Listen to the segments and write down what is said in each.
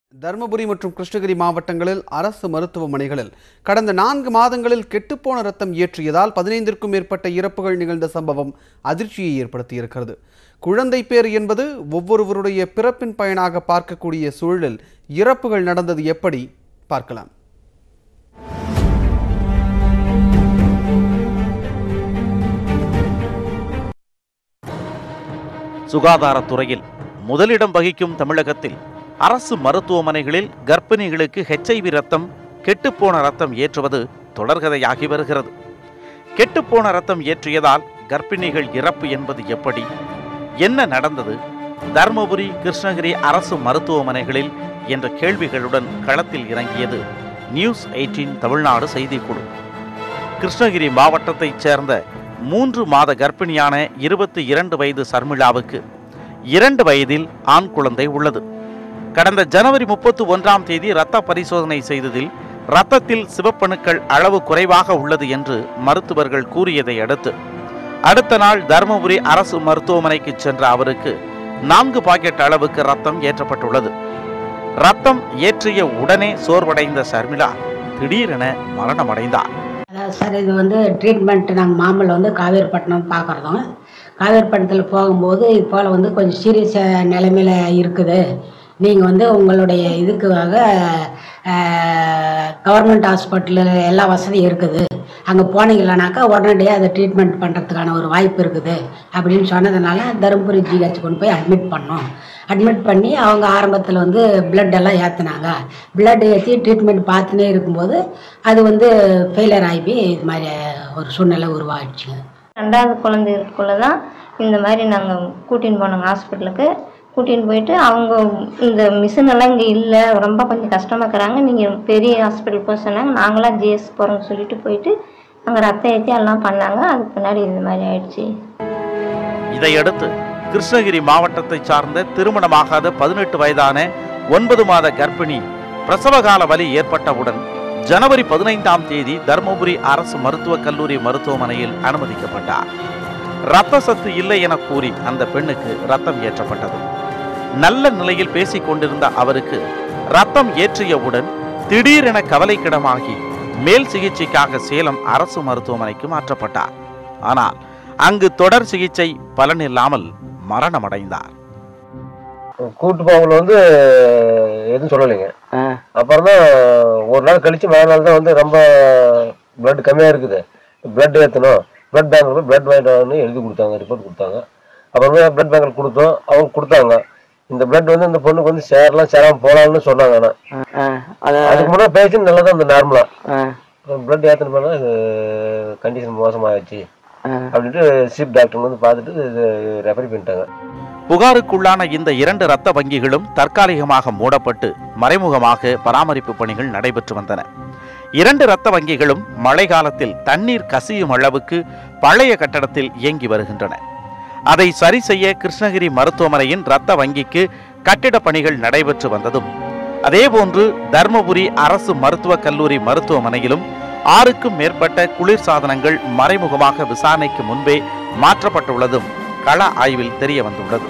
தருமபுரி மற்றும் கிருஷ்ணகிரி மாவட்டங்களில் அரசு மருத்துவமனைகளில் கடந்த நான்கு மாதங்களில் கெட்டுப்போன ரத்தம் ஏற்றியதால் பதினைந்திற்கும் மேற்பட்ட இறப்புகள் நிகழ்ந்த சம்பவம் அதிர்ச்சியை ஏற்படுத்தியிருக்கிறது குழந்தை பேர் என்பது ஒவ்வொருவருடைய பிறப்பின் பயனாக பார்க்கக்கூடிய சூழலில் இறப்புகள் நடந்தது எப்படி பார்க்கலாம் சுகாதாரத்துறையில் முதலிடம் வகிக்கும் தமிழகத்தில் அரசு மருத்துவமனைகளில் கர்ப்பிணிகளுக்கு ஹெச்ஐவி ரத்தம் கெட்டுப்போன ரத்தம் ஏற்றுவது தொடர்கதையாகி வருகிறது கெட்டுப்போன ரத்தம் ஏற்றியதால் கர்ப்பிணிகள் இறப்பு என்பது எப்படி என்ன நடந்தது தருமபுரி கிருஷ்ணகிரி அரசு மருத்துவமனைகளில் என்ற கேள்விகளுடன் களத்தில் இறங்கியது நியூஸ் எயிட்டீன் தமிழ்நாடு செய்திக்குழு கிருஷ்ணகிரி மாவட்டத்தைச் சேர்ந்த மூன்று மாத கர்ப்பிணியான இருபத்தி இரண்டு வயது சர்மிளாவுக்கு இரண்டு வயதில் ஆண் குழந்தை உள்ளது கடந்த ஜனவரி முப்பத்தி ஒன்றாம் தேதி இரத்த பரிசோதனை செய்ததில் இரத்தத்தில் சிவப்பணுக்கள் அளவு குறைவாக உள்ளது என்று மருத்துவர்கள் கூறியதை அடுத்து அடுத்த நாள் தருமபுரி அரசு மருத்துவமனைக்கு சென்ற அவருக்கு நான்கு பாக்கெட் அளவுக்கு ரத்தம் ஏற்றப்பட்டுள்ளது ரத்தம் ஏற்றிய உடனே சோர்வடைந்த சர்மிளா திடீரென மரணமடைந்தார் அதாவது சார் இது வந்து ட்ரீட்மெண்ட் நாங்கள் மாமல்ல வந்து காவேரிப்பட்டினம் பார்க்குறதும் காவேரிப்பட்டினத்தில் போகும்போது இது போல் வந்து கொஞ்சம் சீரியஸ் நிலைமையில் இருக்குது நீங்கள் வந்து உங்களுடைய இதுக்காக கவர்மெண்ட் ஹாஸ்பிட்டலில் எல்லா வசதியும் இருக்குது அங்கே போனீங்களானாக்கா உடனடியாக அதை ட்ரீட்மெண்ட் பண்ணுறதுக்கான ஒரு வாய்ப்பு இருக்குது அப்படின்னு சொன்னதுனால தருமபுரி ஜிஹெச் கொண்டு போய் அட்மிட் பண்ணோம் அட்மிட் பண்ணி அவங்க ஆரம்பத்தில் வந்து blood எல்லாம் ஏற்றுனாங்க blood ஏற்றி ட்ரீட்மெண்ட் பார்த்துனே இருக்கும்போது அது வந்து ஃபெயிலியர் ஆகி இது மாதிரி ஒரு சூழ்நிலை உருவாகிடுச்சுங்க ரெண்டாவது குழந்தைக்குள்ளே தான் இந்த மாதிரி நாங்கள் கூட்டின்னு போனோங்க ஹாஸ்பிட்டலுக்கு கூட்டின்னு போயிட்டு அவங்க இந்த மிஷின் எல்லாம் இங்கே இல்லை ரொம்ப கொஞ்சம் கஷ்டமாக இருக்கிறாங்க நீங்கள் பெரிய ஹாஸ்பிட்டல் போக சொன்னாங்க நாங்களாம் ஜிஎஸ் போகிறோம்னு சொல்லிட்டு போயிட்டு அங்கே ரத்தம் ஏற்றி எல்லாம் பண்ணாங்க அதுக்கு பின்னாடி இந்த மாதிரி ஆயிடுச்சு இதையடுத்து கிருஷ்ணகிரி மாவட்டத்தை சார்ந்த திருமணமாகாத பதினெட்டு வயதான ஒன்பது மாத கர்ப்பிணி பிரசவகால வலி ஏற்பட்டவுடன் ஜனவரி பதினைந்தாம் தேதி தருமபுரி அரசு மருத்துவக் கல்லூரி மருத்துவமனையில் அனுமதிக்கப்பட்டார் இரத்த சத்து இல்லை என கூறி அந்த பெண்ணுக்கு ரத்தம் ஏற்றப்பட்டது நல்ல நிலையில் பேசிக் கொண்டிருந்த அவருக்கு ரத்தம் ஏற்றியவுடன் திடீரென கவலைக்கிடமாகி மேல் சிகிச்சைக்காக சேலம் அரசு மருத்துவமனைக்கு மாற்றப்பட்டார் ஆனால் அங்கு தொடர் சிகிச்சை பலனில்லாமல் மரணமடைந்தார் கூட்டு போகல வந்து எதுவும் சொல்லலைங்க அப்புறம் தான் ஒரு நாள் கழிச்சு மறுநாள் தான் வந்து ரொம்ப பிளட் கம்மியாக இருக்குது பிளட் ஏற்றணும் பிளட் பேங்க் போய் பிளட் வாங்கிட்டு வரணும்னு எழுதி கொடுத்தாங்க ரிப்போர்ட் கொடுத்தாங்க அப்புறமே பிளட் பேங்கில் கொடுத்தோம் அவங்க கொடுத்தாங்க இந்த பிளட் வந்து இந்த பொண்ணுக்கு வந்து சேரலாம் சேராம போகலாம்னு சொன்னாங்க ஆனால் அதுக்கு முன்னாடி பேசி நல்லா தான் இந்த நார்மலாக பிளட் ஏற்றின பண்ணால் இது கண்டிஷன் மோசமாகிடுச்சு அப்படின்ட்டு சீப் டாக்டர் வந்து பார்த்துட்டு இது ரெஃபர் பண்ணிட்டாங்க புகாருக்குள்ளான இந்த இரண்டு இரத்த வங்கிகளும் தற்காலிகமாக மூடப்பட்டு மறைமுகமாக பராமரிப்பு பணிகள் நடைபெற்று வந்தன இரண்டு இரத்த வங்கிகளும் மழை காலத்தில் தண்ணீர் கசியும் அளவுக்கு பழைய கட்டடத்தில் இயங்கி வருகின்றன அதை சரி செய்ய கிருஷ்ணகிரி மருத்துவமனையின் இரத்த வங்கிக்கு கட்டிடப் பணிகள் நடைபெற்று வந்ததும் அதேபோன்று தர்மபுரி அரசு மருத்துவக் கல்லூரி மருத்துவமனையிலும் ஆறுக்கும் மேற்பட்ட குளிர் சாதனங்கள் மறைமுகமாக விசாரணைக்கு முன்பே மாற்றப்பட்டுள்ளதும் கள ஆய்வில் தெரிய வந்துள்ளது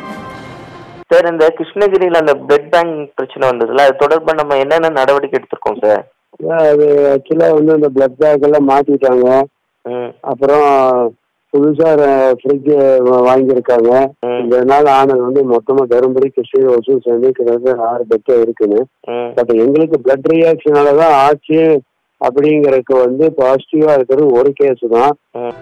சார் இந்த கிருஷ்ணகிரியில் அந்த பிளட் பேங்க் பிரச்சனை வந்ததுல அது தொடர்பாக நம்ம என்னென்ன நடவடிக்கை எடுத்திருக்கோம் சார் அது ஆக்சுவலாக வந்து அந்த பிளட் பேக் எல்லாம் மாற்றிட்டாங்க ம் அப்புறம் புதுசாக ஃப்ரிட்ஜ் வாங்கியிருக்காங்க ம் இதனால ஆனது வந்து மொத்தமாக தருமபுரி கிருஷ்ணகிரி ஒசூர் சேர்ந்து கிட்டத்தட்ட ஆறு பெட்டு இருக்குன்னு ம் பட் எங்களுக்கு பிளட் ரியாக்ஷனால தான் ஆச்சு அப்படிங்கறதுக்கு வந்து பாசிட்டிவாக இருக்கிறது ஒரு கேஸ் தான்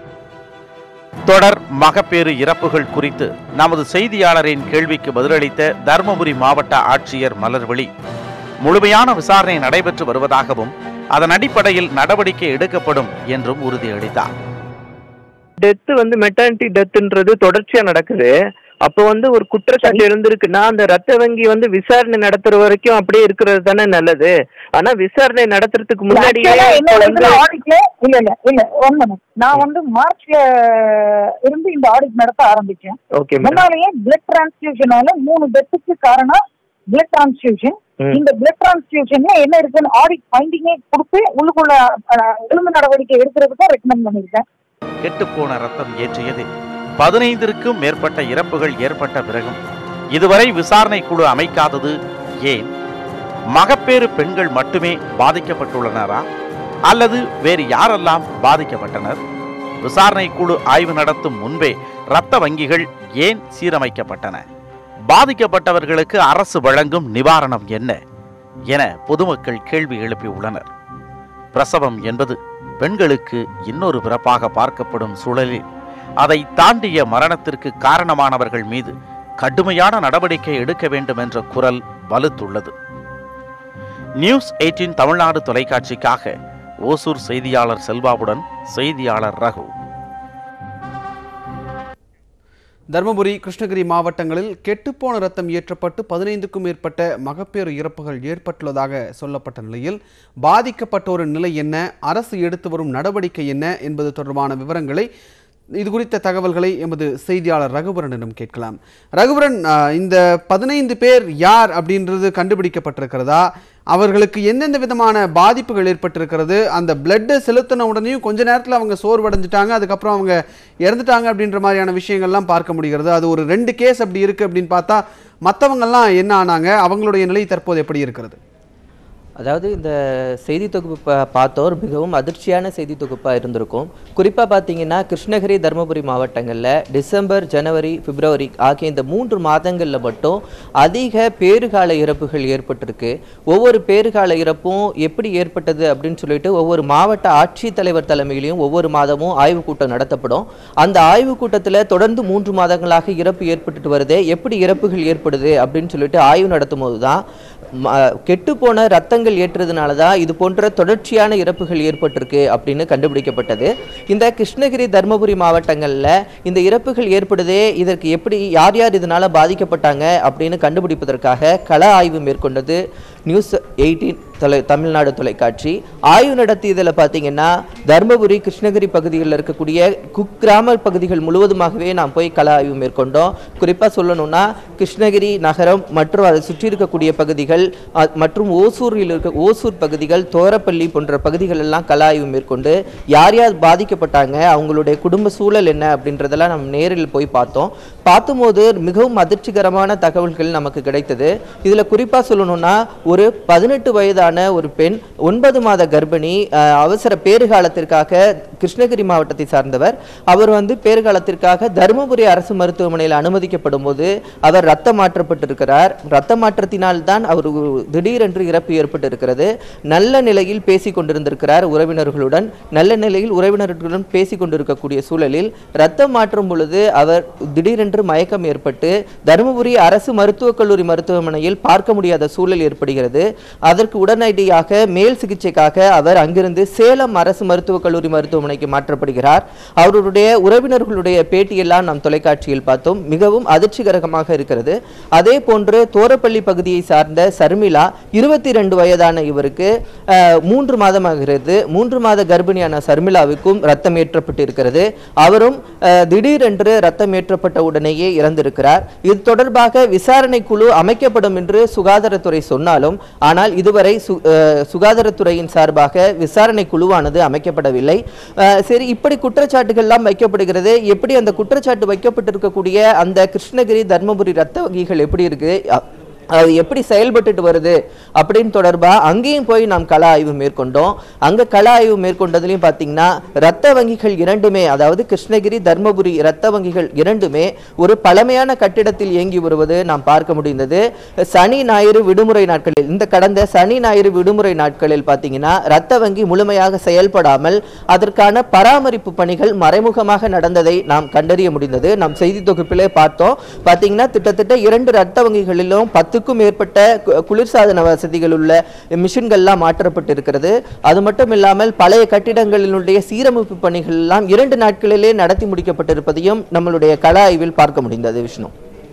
தொடர் மகப்பேறு இறப்புகள் குறித்து நமது செய்தியாளரின் கேள்விக்கு பதிலளித்த தருமபுரி மாவட்ட ஆட்சியர் மலர்விழி முழுமையான விசாரணை நடைபெற்று வருவதாகவும் அதன் அடிப்படையில் நடவடிக்கை எடுக்கப்படும் என்றும் உறுதியளித்தார் டெத் வந்து மெட்டர்னிட்டி டெத்துன்றது தொடர்ச்சியா நடக்குது அப்போ வந்து ஒரு குற்றச்சாட்டு இருந்திருக்குன்னா அந்த ரத்த வங்கி வந்து விசாரணை நடத்துற வரைக்கும் அப்படியே இருக்கிறது தானே நல்லது ஆனா விசாரணை நடத்துறதுக்கு முன்னாடியே Actually, என்ன இப்போ வந்து வந்து auditல இல்ல இல்ல இல்ல ஒன் மினிட் நான் வந்து மார்ச்ல இருந்து இந்த ஆடிட் நடத்த ஆரம்பிச்சேன் ஓகே மேடம் முன்னாலேயே பிளட் டிரான்ஸ்ஃபியூஷனால மூணு டெத்துக்கு காரணம் பிளட் டிரான்ஸ்ஃபியூஷன் ம். இந்த பிளட் டிரான்ஸ்ஃபியூஷன்ல என்ன இருக்குன்னு ஆடிட் ஃபைண்டிங்கே கொடுத்து உள்ளுக்குள்ள அஹ், ஒழுங்கு நடவடிக்கை எடுக்கிறதுக்கு ரெக்கமெண்ட் பண்ணிருக்கேன் கெட்டுப்போன ரத்தம் ஏற்றியதில் பதினைந்திற்கும் மேற்பட்ட இறப்புகள் ஏற்பட்ட பிறகும் இதுவரை விசாரணை குழு அமைக்காதது ஏன் மகப்பேறு பெண்கள் மட்டுமே பாதிக்கப்பட்டுள்ளனரா அல்லது வேறு யாரெல்லாம் பாதிக்கப்பட்டனர் விசாரணை குழு ஆய்வு நடத்தும் முன்பே இரத்த வங்கிகள் ஏன் சீரமைக்கப்பட்டன பாதிக்கப்பட்டவர்களுக்கு அரசு வழங்கும் நிவாரணம் என்ன என பொதுமக்கள் கேள்வி எழுப்பியுள்ளனர் பிரசவம் என்பது பெண்களுக்கு இன்னொரு பிறப்பாக பார்க்கப்படும் சூழலில் அதை தாண்டிய மரணத்திற்கு காரணமானவர்கள் மீது கடுமையான நடவடிக்கை எடுக்க வேண்டும் என்ற குரல் வலுத்துள்ளது நியூஸ் எயிட்டீன் தமிழ்நாடு தொலைக்காட்சிக்காக ஓசூர் செய்தியாளர் செல்வாவுடன் செய்தியாளர் ரகு தருமபுரி கிருஷ்ணகிரி மாவட்டங்களில் கெட்டுப்போன ரத்தம் ஏற்றப்பட்டு பதினைந்துக்கும் மேற்பட்ட மகப்பேறு இறப்புகள் ஏற்பட்டுள்ளதாக சொல்லப்பட்ட நிலையில் பாதிக்கப்பட்டோரின் நிலை என்ன அரசு எடுத்து வரும் நடவடிக்கை என்ன என்பது தொடர்பான விவரங்களை இது குறித்த தகவல்களை எமது செய்தியாளர் ரகுபரனிடம் கேட்கலாம் ரகுபரன் ஆஹ், இந்த பதினைந்து பேர் யார் அப்படின்றது கண்டுபிடிக்கப்பட்டிருக்கிறதா அவர்களுக்கு எந்தெந்த விதமான பாதிப்புகள் ஏற்பட்டிருக்கிறது அந்த பிளட்டை செலுத்தின உடனேயும் கொஞ்ச நேரத்தில் அவங்க சோர்வடைஞ்சிட்டாங்க அதுக்கப்புறம் அவங்க இறந்துட்டாங்க அப்படின்ற மாதிரியான விஷயங்கள்லாம் பார்க்க முடிகிறது அது ஒரு ரெண்டு கேஸ் அப்படி இருக்குது அப்படின்னு பார்த்தா மற்றவங்கெல்லாம் என்ன ஆனாங்க அவங்களுடைய நிலை தற்போது எப்படி இருக்கிறது அதாவது இந்த செய்தி தொகுப்பு பா- பார்த்தோர் மிகவும் அதிர்ச்சியான செய்தி தொகுப்பாக இருந்திருக்கும் குறிப்பாக பார்த்தீங்கன்னா கிருஷ்ணகிரி தருமபுரி மாவட்டங்களில் டிசம்பர் ஜனவரி பிப்ரவரி ஆகிய இந்த மூன்று மாதங்களில் மட்டும் அதிக பேறுகால இறப்புகள் ஏற்பட்டிருக்கு ஒவ்வொரு பேறுகால இறப்பும் எப்படி ஏற்பட்டது அப்படின்னு சொல்லிட்டு ஒவ்வொரு மாவட்ட ஆட்சித்தலைவர் தலைமையிலையும் ஒவ்வொரு மாதமும் ஆய்வுக் கூட்டம் நடத்தப்படும் அந்த ஆய்வுக் கூட்டத்தில் தொடர்ந்து மூன்று மாதங்களாக இறப்பு ஏற்பட்டுட்டு வருதே எப்படி இறப்புகள் ஏற்படுது அப்படின்னு சொல்லிட்டு ஆய்வு நடத்தும் போது தான் கெட்டுப்போன ரத்தங்கள் ஏற்றுறதுனால தான் இது போன்ற தொடர்ச்சியான இறப்புகள் ஏற்பட்டிருக்கு அப்படின்னு கண்டுபிடிக்கப்பட்டது இந்த கிருஷ்ணகிரி தருமபுரி மாவட்டங்களில் இந்த இறப்புகள் ஏற்படுதே இதற்கு எப்படி யார் யார் இதனால் பாதிக்கப்பட்டாங்க அப்படின்னு கண்டுபிடிப்பதற்காக கள ஆய்வு மேற்கொண்டது நியூஸ் எயிட்டீன் தொலை தமிழ்நாடு தொலைக்காட்சி ஆய்வு நடத்தியதில் பார்த்தீங்கன்னா தருமபுரி கிருஷ்ணகிரி பகுதிகளில் இருக்கக்கூடிய குக்கிராம பகுதிகள் முழுவதுமாகவே நாம் போய் கள ஆய்வு மேற்கொண்டோம் குறிப்பாக சொல்லணும்னா கிருஷ்ணகிரி நகரம் மற்றும் அதை சுற்றி இருக்கக்கூடிய பகுதிகள் அ- மற்றும் ஓசூரில் இருக்க ஓசூர் பகுதிகள் தோரப்பள்ளி போன்ற பகுதிகள் எல்லாம் கள ஆய்வு மேற்கொண்டு யார் யார் பாதிக்கப்பட்டாங்க அவங்களுடைய குடும்ப சூழல் என்ன அப்படின்றதெல்லாம் நம்ம நேரில் போய் பார்த்தோம் பார்த்தும்போது மிகவும் அதிர்ச்சிகரமான தகவல்கள் நமக்கு கிடைத்தது இதில் குறிப்பாக சொல்லணும்னா ஒரு பதினெட்டு வயதான ஒரு பெண் ஒன்பது மாத கர்ப்பிணி அஹ், அவசர பேறுகாலத்திற்காக கிருஷ்ணகிரி மாவட்டத்தை சார்ந்தவர் அவர் வந்து பேறுகாலத்திற்காக தருமபுரி அரசு மருத்துவமனையில் அனுமதிக்கப்படும் போது அவர் ரத்தம் மாற்றப்பட்டிருக்கிறார் ரத்த மாற்றத்தினால் தான் அவர் ஒரு திடீரென்று இறப்பு ஏற்பட்டிருக்கிறது நல்ல நிலையில் பேசிக் கொண்டிருந்திருக்கிறார் உறவினர்களுடன் நல்ல நிலையில் உறவினர்களுடன் பேசிக் கொண்டிருக்கக்கூடிய சூழலில் ரத்தம் மாற்றும் பொழுது அவர் திடீரென்று மயக்கம் ஏற்பட்டு தருமபுரி அரசு மருத்துவக் கல்லூரி மருத்துவமனையில் பார்க்க முடியாத சூழல் ஏற்படுகிறது அதற்கு உடனடியாக மேல் சிகிச்சைக்காக அவர் அங்கிருந்து சேலம் அரசு மருத்துவக் கல்லூரி மருத்துவமனைக்கு மாற்றப்படுகிறார் அவருடைய உறவினர்களுடைய பேட்டியெல்லாம் நாம் தொலைக்காட்சியில் பார்த்தோம் மிகவும் அதிர்ச்சிகரமாக இருக்கிறது அதே போன்று தோரப்பள்ளி பகுதியை சார்ந்த சர்மிளா இருபத்தி ரெண்டு வயதான இவருக்கு அஹ், மூன்று மாதமாகிறது மூன்று மாத கர்ப்பிணியான சர்மிளாவுக்கும் ரத்தம் ஏற்றப்பட்டிருக்கிறது அவரும் அஹ், திடீரென்று ரத்தம் ஏற்றப்பட்ட உடனேயே இறந்திருக்கிறார் இது தொடர்பாக விசாரணை குழு அமைக்கப்படும் என்று சுகாதாரத்துறை சொன்னாலும் ஆனால் இதுவரை சு- அஹ், சுகாதாரத்துறையின் சார்பாக விசாரணை குழுவானது அமைக்கப்படவில்லை அஹ், சரி இப்படி குற்றச்சாட்டுகள்லாம் வைக்கப்படுகிறது எப்படி அந்த குற்றச்சாட்டு வைக்கப்பட்டிருக்கக்கூடிய அந்த கிருஷ்ணகிரி தர்மபுரி ரத்த வங்கிகள் எப்படி இருக்கு அ- அது எப்படி செயல்பட்டுட்டு வருது அப்படின்னு தொடர்பாக அங்கேயும் போய் நாம் கள ஆய்வு மேற்கொண்டோம் அங்கே கள ஆய்வு மேற்கொண்டதுலையும் பார்த்தீங்கன்னா ரத்த வங்கிகள் இரண்டுமே அதாவது கிருஷ்ணகிரி தர்மபுரி ரத்த வங்கிகள் இரண்டுமே ஒரு பழமையான கட்டிடத்தில் இயங்கி வருவது நாம் பார்க்க முடிந்தது சனி ஞாயிறு விடுமுறை நாட்களில் இந்த கடந்த சனி ஞாயிறு விடுமுறை நாட்களில் பார்த்தீங்கன்னா ரத்த வங்கி முழுமையாக செயல்படாமல் அதற்கான பராமரிப்பு பணிகள் மறைமுகமாக நடந்ததை நாம் கண்டறிய முடிந்தது நாம் செய்தி தொகுப்பிலே பார்த்தோம் பார்த்தீங்கன்னா கிட்டத்தட்ட இரண்டு ரத்த வங்கிகளிலும் பத்துக்கும் மேற்பட்ட கு- குளிர்சாதன வசதிகள் உள்ள மிஷின்கள்லாம் மாற்றப்பட்டிருக்கிறது அது மட்டும் இல்லாமல் பழைய கட்டிடங்களினுடைய சீரமைப்பு பணிகள் எல்லாம் இரண்டு நாட்களிலே நடத்தி முடிக்கப்பட்டிருப்பதையும் நம்மளுடைய கள ஆய்வில் பார்க்க முடிந்தது விஷ்ணு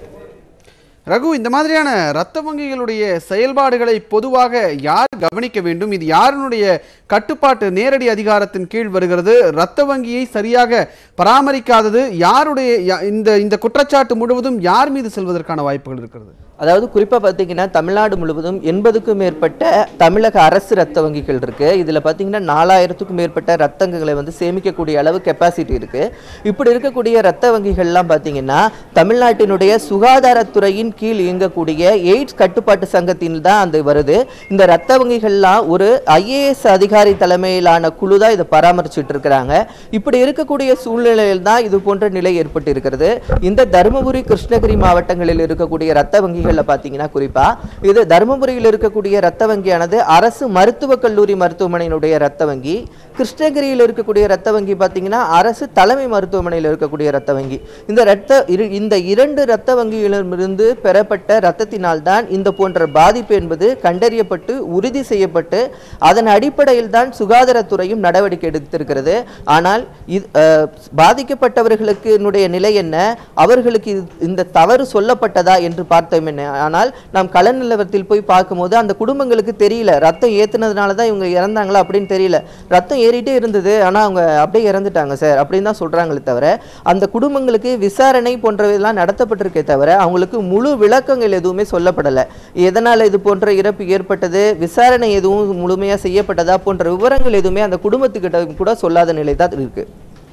ரகு இந்த மாதிரியான இரத்த வங்கிகளுடைய செயல்பாடுகளை பொதுவாக யார் கவனிக்க வேண்டும் இது யாருடைய கட்டுப்பாட்டு நேரடி அதிகாரத்தின் கீழ் வருகிறது இரத்த வங்கியை சரியாக பராமரிக்காதது யாருடைய யா- இந்த இந்த குற்றச்சாட்டு முழுவதும் யார் மீது செல்வதற்கான வாய்ப்புகள் இருக்கிறது அதாவது குறிப்பாக பார்த்தீங்கன்னா தமிழ்நாடு முழுவதும் எண்பதுக்கும் மேற்பட்ட தமிழக அரசு ரத்த வங்கிகள் இருக்கு இதில் பார்த்தீங்கன்னா நாலாயிரத்துக்கும் மேற்பட்ட ரத்தங்களை வந்து சேமிக்கக்கூடிய அளவு கெப்பாசிட்டி இருக்கு இப்படி இருக்கக்கூடிய ரத்த வங்கிகள்லாம் பார்த்தீங்கன்னா தமிழ்நாட்டினுடைய சுகாதாரத்துறையின் கீழ் இயங்கக்கூடிய எய்ட்ஸ் கட்டுப்பாட்டு சங்கத்தின் தான் அது வருது இந்த ரத்த வங்கிகள்லாம் ஒரு ஐஏஎஸ் அதிகாரி தலைமையிலான குழு தான் இதை பராமரிச்சுட்டு இருக்கிறாங்க இப்படி இருக்கக்கூடிய சூழ்நிலையில் தான் இது போன்ற நிலை ஏற்பட்டு இருக்கிறது இந்த தருமபுரி கிருஷ்ணகிரி மாவட்டங்களில் இருக்கக்கூடிய ரத்த வங்கிகளில் பார்த்தீங்கன்னா குறிப்பா இது தருமபுரியில் இருக்கக்கூடிய ரத்த வங்கியானது அரசு மருத்துவக் கல்லூரி மருத்துவமனையினுடைய ரத்த வங்கி கிருஷ்ணகிரியில் இருக்கக்கூடிய ரத்த வங்கி பார்த்தீங்கன்னா அரசு தலைமை மருத்துவமனையில் இருக்கக்கூடிய ரத்த வங்கி இந்த ரத்த இரு இந்த இரண்டு ரத்த வங்கிகளிலிருந்து பெறப்பட்ட ரத்தத்தினால் தான் இந்த போன்ற பாதிப்பு என்பது கண்டறியப்பட்டு உறுதி செய்யப்பட்டு அதன் அடிப்படையில் தான் சுகாதாரத்துறையும் நடவடிக்கை எடுத்திருக்கிறது ஆனால் இது அஹ், பாதிக்கப்பட்டவர்களுக்கு நிலை என்ன அவர்களுக்கு இது- இந்த தவறு சொல்லப்பட்டதா என்று பார்த்தோம் என்ன ஆனால் நாம் கள நிலவரத்தில் போய் பார்க்கும்போது அந்த குடும்பங்களுக்கு தெரியல ரத்தம் ஏத்துனதுனால தான் இவங்க இறந்தாங்களா அப்படின்னு தெரியல ரத்தம் ஏறிட்டே இருந்தது ஆனால் அவங்க அப்படியே இறந்துட்டாங்க சார் அப்படின்னு தான் சொல்றாங்களே தவிர அந்த குடும்பங்களுக்கு விசாரணை போன்றவையெல்லாம் நடத்தப்பட்டிருக்கே தவிர அவங்களுக்கு முழு விளக்கங்கள் எதுவுமே சொல்லப்படலை எதனால் இது போன்ற இறப்பு ஏற்பட்டது விசாரணை எதுவும் முழுமையாக செய்யப்பட்டதா போன்ற விவரங்கள் எதுவுமே அந்த குடும்பத்துக்கிட்ட கூட சொல்லாத நிலை தான் இருக்கு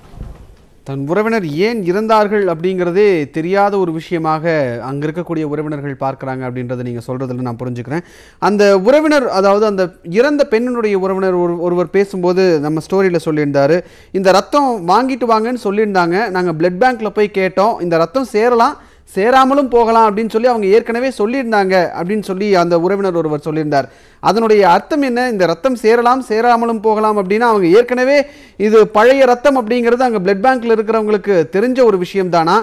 தன் உறவினர் ஏன் இறந்தார்கள் அப்படிங்கிறதே தெரியாத ஒரு விஷயமாக அங்கே இருக்கக்கூடிய உறவினர்கள் பார்க்குறாங்க அப்படின்றத நீங்கள் சொல்கிறதுல நான் புரிஞ்சுக்கிறேன் அந்த உறவினர் அதாவது அந்த இறந்த பெண்ணினுடைய உறவினர் ஒரு ஒருவர் பேசும்போது நம்ம ஸ்டோரியில் சொல்லியிருந்தாரு இந்த ரத்தம் வாங்கிட்டு வாங்கன்னு சொல்லியிருந்தாங்க நாங்கள் பிளட் பேங்க்கில் போய் கேட்டோம் இந்த ரத்தம் சேரலாம் சேராமலும் போகலாம் அப்படின்னு சொல்லி அவங்க ஏற்கனவே சொல்லியிருந்தாங்க அப்படின்னு சொல்லி அந்த உறவினர் ஒருவர் சொல்லியிருந்தார் அதனுடைய அர்த்தம் என்ன இந்த ரத்தம் சேரலாம் சேராமலும் போகலாம் அப்படின்னா அவங்க ஏற்கனவே இது பழைய ரத்தம் அப்படிங்கிறது அங்கே பிளட் பேங்க்ல இருக்கிறவங்களுக்கு தெரிஞ்ச ஒரு விஷயம் தானா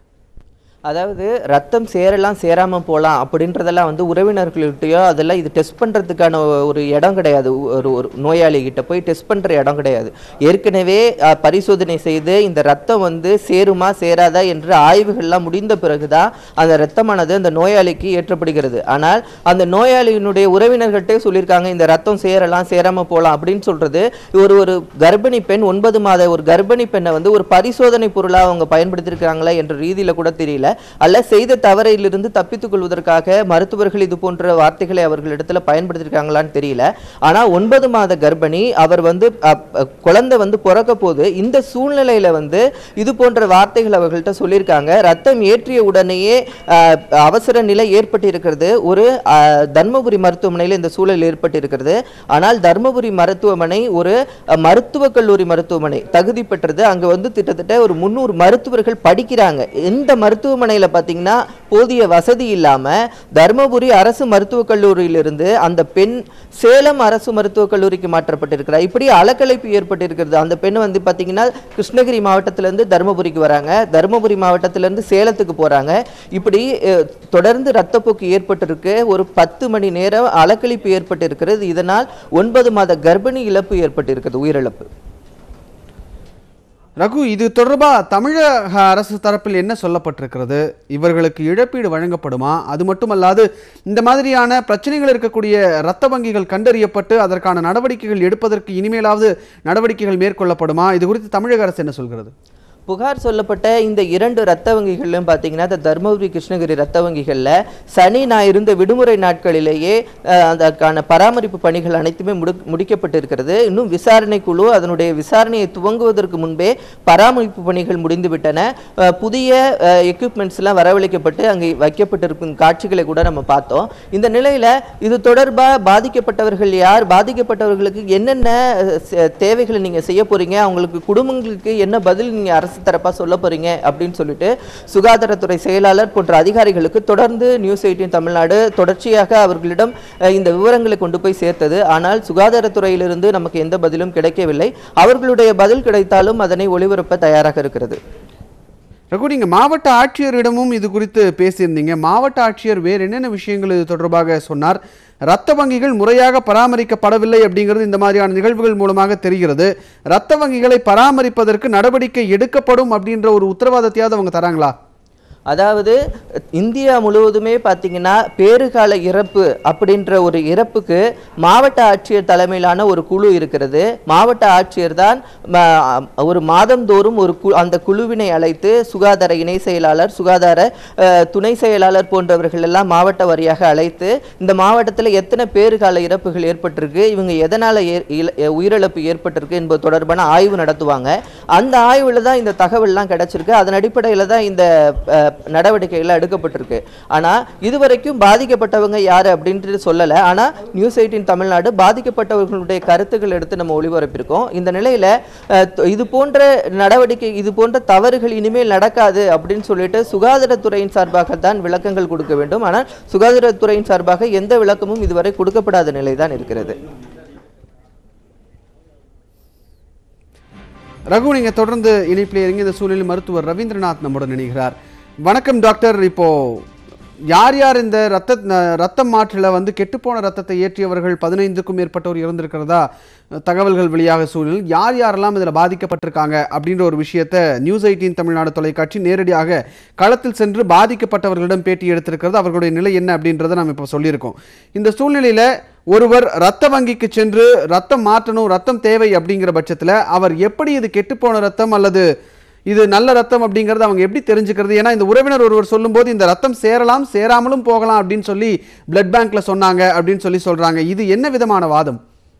அதாவது ரத்தம் சேரலாம் சேராம போகலாம் அப்படின்றதெல்லாம் வந்து உறவினர்கள்கிட்டயோ அதெல்லாம் இது டெஸ்ட் பண்றதுக்கான ஒரு இடம் கிடையாது ஒரு ஒரு நோயாளி கிட்ட போய் டெஸ்ட் பண்ற இடம் கிடையாது ஏற்கனவே அஹ், பரிசோதனை செய்து இந்த ரத்தம் வந்து சேருமா சேராதா என்று ஆய்வுகள்லாம் முடிந்த பிறகுதான் அந்த ரத்தமானது அந்த நோயாளிக்கு ஏற்றப்படுகிறது ஆனால் அந்த நோயாளியினுடைய உறவினர்கள்ட்டே சொல்லியிருக்காங்க இந்த ரத்தம் சேரலாம் சேராம போகலாம் அப்படின்னு சொல்றது ஒரு ஒரு கர்ப்பிணி பெண் ஒன்பது மாத ஒரு கர்ப்பிணி பெண்ணை வந்து ஒரு பரிசோதனை பொருளா அவங்க பயன்படுத்தியிருக்காங்களா என்ற ரீதியில கூட தெரியல அல்ல செய்த தவறிலிருந்து தப்பித்துக் கொள்வதற்காக மருத்துவர்கள் இது போன்ற வார்த்தைகளை அவர்களிடத்துல பயன்படுத்தியிருக்காங்களான்னு தெரியல ஆனா ஒன்பது மாத கர்ப்பிணி அவர் வந்து அப், அ, குழந்தை வந்து பிறக்க போது இந்த சூழ்நிலையில வந்து இது போன்ற வார்த்தைகள் அவர்கள்ட்ட சொல்லியிருக்காங்க ரத்தம் ஏற்றிய உடனேயே அ, அவசர நிலை ஏற்பட்டிருக்கிறது ஒரு அ, தர்மபுரி மருத்துவமனையில் இந்த சூழல் ஏற்பட்டிருக்கிறது ஆனால் தர்மபுரி மருத்துவமனை ஒரு அ, மருத்துவக் கல்லூரி மருத்துவமனை தகுதி பெற்றது அங்க வந்து கிட்டத்தட்ட ஒரு முந்நூறு மருத்துவர்கள் படிக்கிறாங்க இந்த மருத்துவமனையில பாத்தீங்கன்னா போதிய வசதி இல்லாம தர்மபுரி அரசு மருத்துவக் கல்லூரியிலிருந்து அந்த பெண் சேலம் அரசு மருத்துவக் கல்லூரிக்கு மாற்றப்பட்டிருக்கிறார் இப்படி அலக்கலைப்பு ஏற்பட்டிருக்கிறது அந்த பெண் வந்து பாத்தீங்கன்னா கிருஷ்ணகிரி மாவட்டத்திலிருந்து தர்மபுரிக்கு வராங்க தர்மபுரி மாவட்டத்திலிருந்து சேலத்துக்கு போறாங்க இப்படி அஹ், தொடர்ந்து ரத்தப்போக்கு ஏற்பட்டிருக்கு ஒரு பத்து மணி நேரம் அலக்கழிப்பு ஏற்பட்டிருக்கிறது இதனால் ஒன்பது மாத கர்ப்பிணி இழப்பு ஏற்பட்டிருக்கிறது உயிரிழப்பு ரகு இது தொடர்பாக தமிழக அரசு தரப்பில் என்ன சொல்லப்பட்டிருக்கிறது இவர்களுக்கு இழப்பீடு வழங்கப்படுமா அது மட்டுமல்லாது இந்த மாதிரியான பிரச்சனைகள் இருக்கக்கூடிய இரத்த வங்கிகள் கண்டறியப்பட்டு அதற்கான நடவடிக்கைகள் எடுப்பதற்கு இனிமேலாவது நடவடிக்கைகள் மேற்கொள்ளப்படுமா இது குறித்து தமிழக அரசு என்ன சொல்கிறது புகார் சொல்லப்பட்ட இந்த இரண்டு ரத்த வங்கிகளிலும் பார்த்தீங்கன்னா இந்த தருமபுரி கிருஷ்ணகிரி ரத்த வங்கிகளில் சனி ஞாயிறு இந்த விடுமுறை நாட்களிலேயே அஹ், அதற்கான பராமரிப்பு பணிகள் அனைத்துமே முடி முடிக்கப்பட்டிருக்கிறது இன்னும் விசாரணை குழு அதனுடைய விசாரணையை துவங்குவதற்கு முன்பே பராமரிப்பு பணிகள் முடிந்துவிட்டன அஹ், புதிய எக்யூப்மெண்ட்ஸ்லாம் வரவழைக்கப்பட்டு அங்கே வைக்கப்பட்டிருக்கும் காட்சிகளை கூட நம்ம பார்த்தோம் இந்த நிலையில் இது தொடர்பாக பாதிக்கப்பட்டவர்கள் யார் பாதிக்கப்பட்டவர்களுக்கு என்னென்ன அஹ், ச- தேவைகளை நீங்கள் செய்ய போறீங்க அவங்களுக்கு குடும்பங்களுக்கு என்ன பதில் நீங்கள் அரசு தரப்பாக சொல்ல போறீங்க அப்படின்னு சொல்லிட்டு சுகாதாரத்துறை செயலாளர் போன்ற அதிகாரிகளுக்கு தொடர்ந்து நியூஸ் எயிட்டின் தமிழ்நாடு தொடர்ச்சியாக அவர்களிடம் அஹ், இந்த விவரங்களை கொண்டு போய் சேர்த்தது ஆனால் சுகாதாரத்துறையிலிருந்து நமக்கு எந்த பதிலும் கிடைக்கவில்லை அவர்களுடைய பதில் கிடைத்தாலும் அதனை ஒளிபரப்ப தயாராக இருக்கிறது ரகு நீங்க மாவட்ட ஆட்சியரிடமும் இது குறித்து பேசியிருந்தீங்க மாவட்ட ஆட்சியர் வேறு என்னென்ன விஷயங்கள் இது தொடர்பாக சொன்னார் இரத்த வங்கிகள் முறையாக பராமரிக்கப்படவில்லை அப்படிங்கிறது இந்த மாதிரியான நிகழ்வுகள் மூலமாக தெரிகிறது இரத்த வங்கிகளை பராமரிப்பதற்கு நடவடிக்கை எடுக்கப்படும் அப்படின்ற ஒரு உத்தரவாதத்தையாவது அவங்க தராங்களா அதாவது இந்தியா முழுவதுமே பார்த்தீங்கன்னா பேறுகால இறப்பு அப்படின்ற ஒரு இறப்புக்கு மாவட்ட ஆட்சியர் தலைமையிலான ஒரு குழு இருக்கிறது மாவட்ட ஆட்சியர் தான் ம- ஒரு மாதந்தோறும் ஒரு கு அந்த குழுவினை அழைத்து சுகாதார இணை செயலாளர் சுகாதார அஹ், துணை செயலாளர் போன்றவர்கள் எல்லாம் மாவட்ட வாரியாக அழைத்து இந்த மாவட்டத்தில் எத்தனை பேறுகால இறப்புகள் ஏற்பட்டிருக்கு இவங்க எதனால் உயிரிழப்பு ஏற்பட்டிருக்கு என்பது தொடர்பான ஆய்வு நடத்துவாங்க அந்த ஆய்வில் தான் இந்த தகவல்லாம் கிடைச்சிருக்கு அதன் அடிப்படையில் தான் இந்த அஹ், நடவடிக்கைகள் எடுக்கப்பட்டிருக்கு ஆனால் இதுவரைக்கும் பாதிக்கப்பட்டவங்க யார் அப்படின்ட்டு சொல்லலை ஆனால் நியூஸ் எயிட்டின் தமிழ்நாடு பாதிக்கப்பட்டவர்களுடைய கருத்துக்கள் எடுத்து நம்ம ஒளிபரப்பியிருக்கோம் இந்த நிலையில் இது போன்ற நடவடிக்கை இது போன்ற தவறுகள் இனிமேல் நடக்காது அப்படின்னு சொல்லிட்டு சுகாதாரத்துறையின் சார்பாக தான் விளக்கங்கள் கொடுக்க வேண்டும் ஆனால் சுகாதாரத்துறையின் சார்பாக எந்த விளக்கமும் இதுவரை கொடுக்கப்படாத நிலை தான் இருக்கிறது ரகு நீங்க தொடர்ந்து இணைப்பில் இறங்கி இந்த சூழலில் மருத்துவர் ரவீந்திரநாத் நம்முடன் இணைகிறார் வணக்கம் டாக்டர் இப்போ யார் யார் இந்த ரத்த ந- ரத்தம் மாற்றில வந்து கெட்டுப்போன ரத்தத்தை ஏற்றியவர்கள் பதினைந்துக்கும் மேற்பட்டோர் இறந்திருக்கிறதா தகவல்கள் வெளியாக சூழலில் யார் யாரெல்லாம் இதில் பாதிக்கப்பட்டிருக்காங்க அப்படின்ற ஒரு விஷயத்தை நியூஸ் எயிட்டீன் தமிழ்நாடு தொலைக்காட்சி நேரடியாக களத்தில் சென்று பாதிக்கப்பட்டவர்களிடம் பேட்டி எடுத்திருக்கிறது அவர்களுடைய நிலை என்ன அப்படின்றத நாம் இப்போ சொல்லியிருக்கோம் இந்த சூழ்நிலையில ஒருவர் ரத்த வங்கிக்கு சென்று ரத்தம் மாற்றணும் ரத்தம் தேவை அப்படிங்கிற பட்சத்தில் அவர் எப்படி இது கெட்டுப்போன ரத்தம் அல்லது இது நல்ல ரத்தம் அப்படிங்கறது அவங்க எப்படி தெரிஞ்சுக்கிறது ஏன்னா இந்த உறவினர் ஒருவர் சொல்லும்போது இந்த ரத்தம் சேரலாம் சேராமலும் போகலாம் அப்படின்னு சொல்லி பிளட் பேங்க்ல சொன்னாங்க அப்படின்னு சொல்லி சொல்றாங்க இது என்ன விதமான வாதம்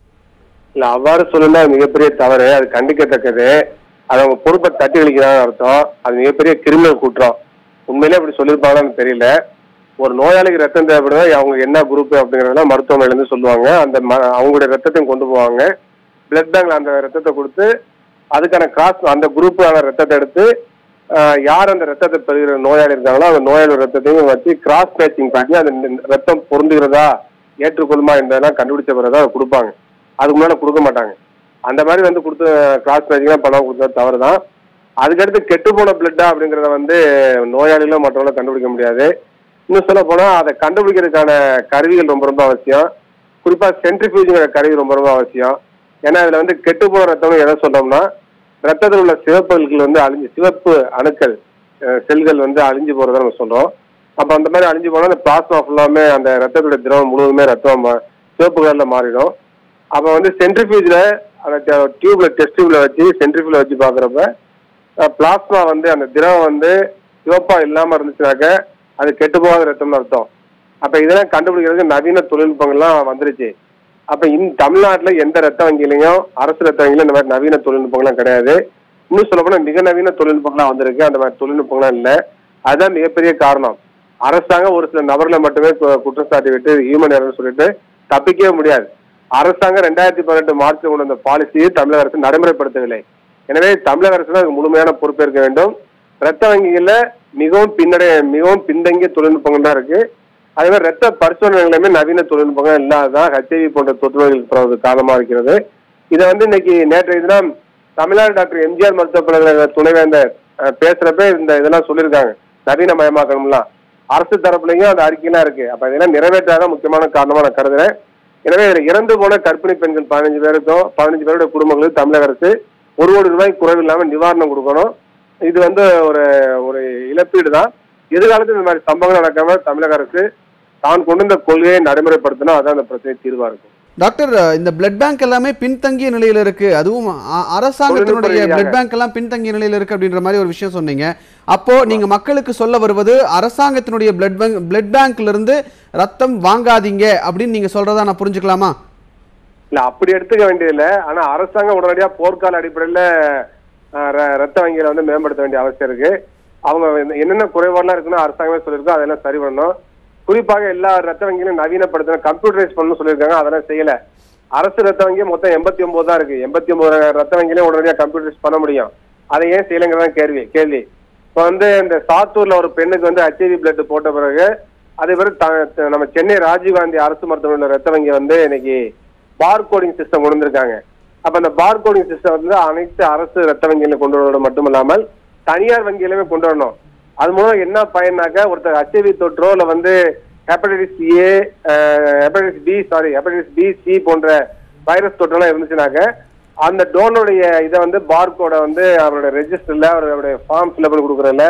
இல்ல அவ்வாறு சொல்லல மிகப்பெரிய தவறு அது கண்டிக்கத்தக்கது அது அவங்க பொறுப்பை தட்டி கழிக்கிறாங்க அர்த்தம் அது மிகப்பெரிய கிரிமினல் குற்றம் உண்மையிலே அப்படி சொல்லியிருப்பாங்கன்னு தெரியல ஒரு நோயாளிக்கு ரத்தம் தேவைப்படுதா அவங்க என்ன குரூப் அப்படிங்கறதெல்லாம் மருத்துவமனையில இருந்து சொல்லுவாங்க அந்த ம- அவங்களுடைய ரத்தத்தையும் கொண்டு போவாங்க பிளட் பேங்க்ல அந்த ரத்தத்தை கொடுத்து அதுக்கான கிராஸ் அந்த குரூப்பான ரத்தத்தை எடுத்து ஆஹ், யார் அந்த ரத்தத்தை பெறுகிற நோயாளி இருக்காங்களோ அந்த நோயாளி ரத்தத்தையும் வச்சு கிராஸ் மேட்சிங் பண்ணி அந்த ந- ரத்தம் பொருந்துகிறதா ஏற்றுக்கொள்ளுமா என்பதெல்லாம் கண்டுபிடிச்ச பிறகு அதை கொடுப்பாங்க அதுக்கு முன்னாடி கொடுக்க மாட்டாங்க அந்த மாதிரி வந்து கொடுத்து கிராஸ் மேட்சிங்லாம் பணம் கொடுத்தது தவறு தான் அதுக்கடுத்து கெட்டு போன பிளட்டா அப்படிங்கிறத வந்து நோயாளிகளும் மற்றவங்களும் கண்டுபிடிக்க முடியாது இன்னும் சொல்ல போனா அதை கண்டுபிடிக்கிறதுக்கான கருவிகள் ரொம்ப ரொம்ப அவசியம் குறிப்பா சென்ட்ரிஃபியூஜுங்கிற கருவி ரொம்ப ரொம்ப அவசியம் ஏன்னா இதுல வந்து கெட்டு போன ரத்தம்னு எதை சொல்றோம்னா ரத்தத்தில் உள்ள சிவப்புகள் வந்து அழிஞ்சு சிவப்பு அணுக்கள் அஹ், செல்கள் வந்து அழிஞ்சு போறதை நம்ம சொல்றோம் அப்ப அந்த மாதிரி அழிஞ்சு போனா அந்த பிளாஸ்மா ஃபுல்லாமே அந்த ரத்தத்துடைய திரவம் முழுவதுமே ரத்தம் மா- சிவப்பு கலர்ல மாறிடும் அப்ப வந்து சென்ட்ரிஃபியூஜ்ல அந்த டியூப்ல டெஸ்ட் டியூப்ல வச்சு சென்ட்ரிஃபியூல வச்சு பாக்குறப்ப பிளாஸ்மா வந்து அந்த திரவம் வந்து சிவப்பா இல்லாம இருந்துச்சுனாக்க அது கெட்டு போகாத ரத்தம்னு அர்த்தம் அப்ப இதெல்லாம் கண்டுபிடிக்கிறதுக்கு நவீன தொழில்நுட்பங்கள்லாம் வந்துருச்சு அப்ப இந்த தமிழ்நாட்டுல எந்த ரத்த வங்கியிலையும் அரசு ரத்த வங்கியிலும் இந்த மாதிரி நவீன தொழில்நுட்பங்கள்லாம் கிடையாது இன்னும் சொல்ல போனா மிக நவீன தொழில்நுட்பங்கள்லாம் வந்திருக்கு அந்த மாதிரி தொழில்நுட்பங்கள்லாம் இல்லை அதுதான் மிகப்பெரிய காரணம் அரசாங்கம் ஒரு சில நபர்களை மட்டுமே கு- குற்றம் சாட்டி விட்டு ஹியூமன் எரர் சொல்லிட்டு தப்பிக்கவே முடியாது அரசாங்கம் ரெண்டாயிரத்தி பதினெட்டு மார்ச் கொண்டு வந்த பாலிசியை தமிழக அரசு நடைமுறைப்படுத்தவில்லை எனவே தமிழக அரசு தான் அதுக்கு முழுமையான பொறுப்பேற்க வேண்டும் ரத்த வங்கிகள்ல மிகவும் பின்னடைய மிகவும் பின்தங்கிய தொழில்நுட்பங்கள் தான் இருக்கு அதே மாதிரி ரத்த பரிசோதனைகளுமே நவீன தொழில்நுட்பங்கள் இல்லாததான் ஹெச்ஐவி போன்ற தொற்று நோய்கள் பரவுவது காரணமா இருக்கிறது இதை வந்து இன்னைக்கு நேற்றைய தினம் தமிழ்நாடு டாக்டர் எம்ஜிஆர் மருத்துவக் கழக துணைவேந்தர் அஹ், பேசுறப்ப இந்த இதெல்லாம் சொல்லியிருக்காங்க நவீனமயமாக்கணும்லாம் அரசு தரப்புலையும் அந்த அறிக்கையெல்லாம் இருக்கு அப்ப இதெல்லாம் நிறைவேற்றாத முக்கியமான காரணமா நான் கருதுறேன் எனவே இதுல இறந்து போன கர்ப்பிணி பெண்கள் பதினஞ்சு பேருக்கும் பதினஞ்சு பேருடைய குடும்பங்களுக்கு தமிழக அரசு ஒரு கோடி ரூபாய் குறைவு இல்லாம நிவாரணம் கொடுக்கணும் இது வந்து ஒரு ஒரு இழப்பீடு தான் எதிர்காலத்தில் இந்த மாதிரி சம்பவங்கள் நடக்காம தமிழக அரசு தான் கொண்டு வந்த கொள்கையை நடைமுறைப்படுத்தணும் அதான் அந்த பிரச்சனை தீர்வா இருக்கும் டாக்டர் இந்த பிளட் பேங்க் எல்லாமே பின்தங்கிய நிலையில இருக்கு அதுவும் அ- அரசாங்கத்தினுடைய தொழில்நுட்ப பிளட் ரீதியாக. பேங்க் எல்லாம் பின்தங்கிய நிலையில இருக்கு அப்படின்ற மாதிரி ஒரு விஷயம் சொன்னீங்க அப்போ நீங்க மக்களுக்கு சொல்ல வருவது அரசாங்கத்தினுடைய பிளட் பேங்க் பிளட் பேங்க்ல இருந்து ரத்தம் வாங்காதீங்க அப்படின்னு நீங்க சொல்றதா நான் புரிஞ்சுக்கலாமா இல்ல அப்படி எடுத்துக்க வேண்டியதில்லை ஆனா அரசாங்கம் உடனடியா போர்க்கால அடிப்படையில அஹ், ர- ரத்த வங்கிகளை வந்து மேம்படுத்த வேண்டிய அவசியம் இருக்கு அவங்க என்ன- என்னென்ன குறைபாடுலாம் இருக்குன்னு அரசாங்கமே சொல்லியிருக்கோ அதெல்லாம் சரி பண்ணணும் குறிப்பாக எல்லா ரத்த வங்கிகளையும் நவீனப்படுத்தணும் கம்ப்யூட்டரைஸ் பண்ணணும்னு சொல்லியிருக்காங்க அதெல்லாம் செய்யல அரசு ரத்த வங்கி மொத்தம் எண்பத்தி ஒன்பது தான் இருக்கு எண்பத்தி ஒன்பது ரத்த வங்கிலையும் உடனடியாக கம்ப்யூட்டரைஸ் பண்ண முடியும் அதை ஏன் செய்யலைங்கிறதான் கேள்வி கேள்வி இப்போ வந்து இந்த சாத்தூர்ல ஒரு பெண்ணுக்கு வந்து ஹெச்ஐவி பிளட் போட்ட பிறகு அதே பிறகு த- த- நம்ம சென்னை ராஜீவ்காந்தி அரசு மருத்துவமனையில் ரத்த வங்கி வந்து இன்னைக்கு பார் கோடிங் சிஸ்டம் கொண்டு வந்திருக்காங்க அப்ப அந்த பார் கோடிங் சிஸ்டம் வந்து அனைத்து அரசு ரத்த வங்கியில கொண்டு வருவது மட்டும் இல்லாமல் தனியார் வங்கியிலுமே கொண்டு வரணும் அது மூலம் என்ன பயன்னாக்க ஒருத்தர் ஹெச்ஐவி தொற்றோ இல்ல வந்து hepatitis A hepatitis B sorry hepatitis B C போன்ற வைரஸ் தொற்றெல்லாம் இருந்துச்சுனாக்க அந்த டோனுடைய இதை வந்து பார்கோட வந்து அவரோட ரெஜிஸ்டர்ல அவருடைய ஃபார்ம் ஃபில் பண்ணி கொடுக்குறதுல